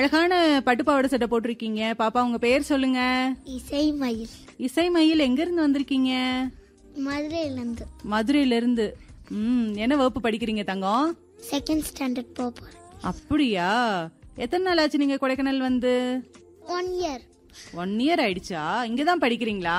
அழகான பட்டுப்பாவாடை சட்டை போட்டிருக்கீங்க பாப்பா உங்க பேர் சொல்லுங்க இசை மயில் இசை மயில் எங்க இருந்து வந்திருக்கீங்க மதுரையிலேருந்து மதுரையில இருந்து ம் என்ன வகுப்பு படிக்கிறீங்க தங்கம் செகண்ட் ஸ்டாண்டர்ட் போக போகிறேன் அப்படியா எத்தனை நாள் ஆச்சு நீங்க கொடைக்கானல் வந்து ஒன் இயர் ஒன் இயர் ஆயிடுச்சா இங்கதான் படிக்கிறீங்களா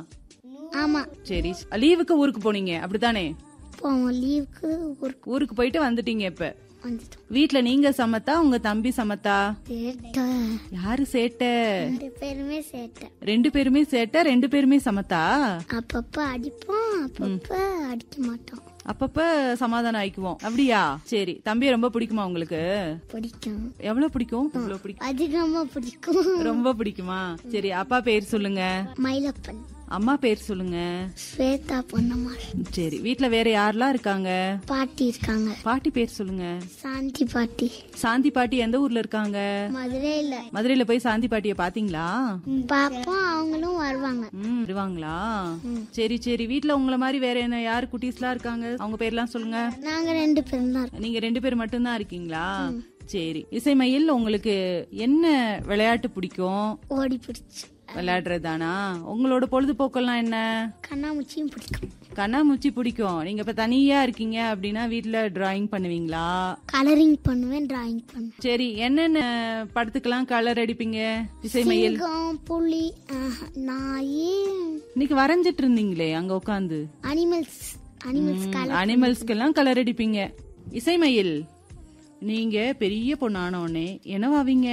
ஆமாம் சரி லீவுக்கு ஊருக்கு போனீங்க அப்படித்தானே போவோம் லீவுக்கு ஊருக்கு ஊருக்கு போயிட்டு வந்துட்டீங்க இப்ப வந்துட்டோம் வீட்ல நீங்க சமத்தா உங்க தம்பி சமத்தா சேட்டை யாரு சேட்டை ரெண்டு பேருமே சேட்டை ரெண்டு பேருமே சேட்டை ரெண்டு பேருமே சமத்தா அப்பப்போ அடிப்போம் அப்பப்போ அடிக்க மாட்டோம் அப்பப்ப சமாதானம் ஆயிக்குவோம் அப்படியா சரி தம்பியை ரொம்ப பிடிக்குமா உங்களுக்கு பிடிக்கும் எவ்வளவு பிடிக்கும் எவ்வளவு பிடிக்கும் அதிகமா பிடிக்கும் ரொம்ப பிடிக்குமா சரி அப்பா பேர் சொல்லுங்க மயிலப்பன் அம்மா பேர் சொல்லுங்க ஸ்வேதா பொன்னம்மாள் சரி வீட்ல வேற யாரெல்லாம் இருக்காங்க பாட்டி இருக்காங்க பாட்டி பேர் சொல்லுங்க சாந்தி பாட்டி சாந்தி பாட்டி எந்த ஊர்ல இருக்காங்க மதுரையில மதுரையில போய் சாந்தி பாட்டிய பாத்தீங்களா பாப்போம் அவங்களும் வருவாங்க ம் வருவாங்களா சரி சரி வீட்ல உங்கள மாதிரி வேற என்ன யாரு குட்டீஸ்லாம் இருக்காங்க அவங்க பேர்லாம் சொல்லுங்க நாங்க ரெண்டு பேரும் தான் இருக்கோம். நீங்க ரெண்டு பேர் மட்டும்தான் இருக்கீங்களா சரி இசைமயில் உங்களுக்கு என்ன விளையாட்டு பிடிக்கும் ஓடி பிடிச்சு விளையாடுறதானா உங்களோட பொழுதுபோக்கெல்லாம் என்ன கண்ணாமூச்சியும் பிடிக்கும் கண்ணாமூச்சி பிடிக்கும் நீங்க இப்ப தனியா இருக்கீங்க அப்படின்னா வீட்ல டிராயிங் பண்ணுவீங்களா கலரிங் பண்ணுவேன் டிராயிங் பண்ணுவேன் சரி என்னென்ன படத்துக்கெல்லாம் கலர் அடிப்பீங்க இசைமயில் சிங்கம் புலி ஆஹ், நாய் இன்னைக்கு வரைஞ்சிட்டு இருந்தீங்களே அங்க உட்காந்து அனிமல்ஸ் அனிமல்ஸ் கலர் அனிமல்ஸ்க்கெல்லாம் கலர் அடிப்பீங்க இசைமயில் நீங்க பெரிய பொண்ணான உடனே என்னவாவீங்க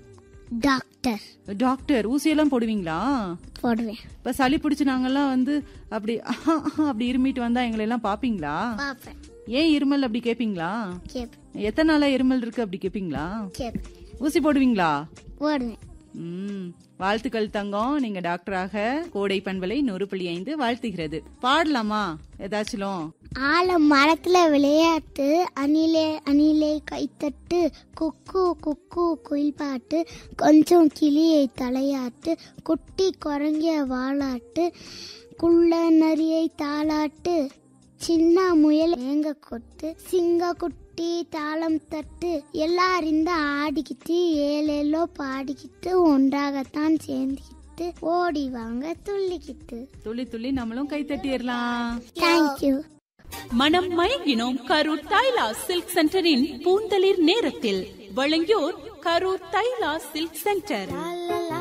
டாக்டர் டாக்டர் ஊசியெல்லாம் போடுவீங்களா போடுவேன் இப்ப சளி பிடிச்சு நாங்கெல்லாம் வந்து அப்படி அப்படி இருமிட்டு வந்தா எங்களை எல்லாம் பாப்பீங்களா பாப்பேன் ஏன் இருமல் அப்படி கேப்பீங்களா கேப்பேன் எத்தனை நாளா இருமல் இருக்கு அப்படி கேப்பீங்களா கேப்பேன் ஊசி போடுவீங்களா போடுவேன் ம் வாழ்த்துக்கள் தங்கம் நீங்க டாக்டராக கோடை பண்பலை நூறு புள்ளி ஐந்து வாழ்த்துகிறது பாடலாமா ஏதாச்சும் ஆல மரத்துல விளையாட்டு அணிலே அணிலே கைத்தட்டு குக்கு குக்கு குயில் பாட்டு கொஞ்சம் கிளியை தலையாட்டு குட்டி குரங்கிய வாலாட்டு குள்ள நரியை தாளாட்டு சின்ன முயல் ஏங்க கொட்டு சிங்க குட்டி தாளம் தட்டு எல்லாரிந்த ஆடிக்கிட்டு ஏழேலோ பாடிக்கிட்டு ஒன்றாகத்தான் சேர்ந்துக்கிட்டு ஓடி வாங்க துள்ளிக்கிட்டு துள்ளி துள்ளி நம்மளும் கை தட்டிடலாம் தேங்க்யூ மனம் மயங்கினோம் கரூர் தைலா சில்க் சென்டரின் பூந்தளிர் நேரத்தில் வழங்கியோர் கரூர் தைலா சில்க் சென்டர்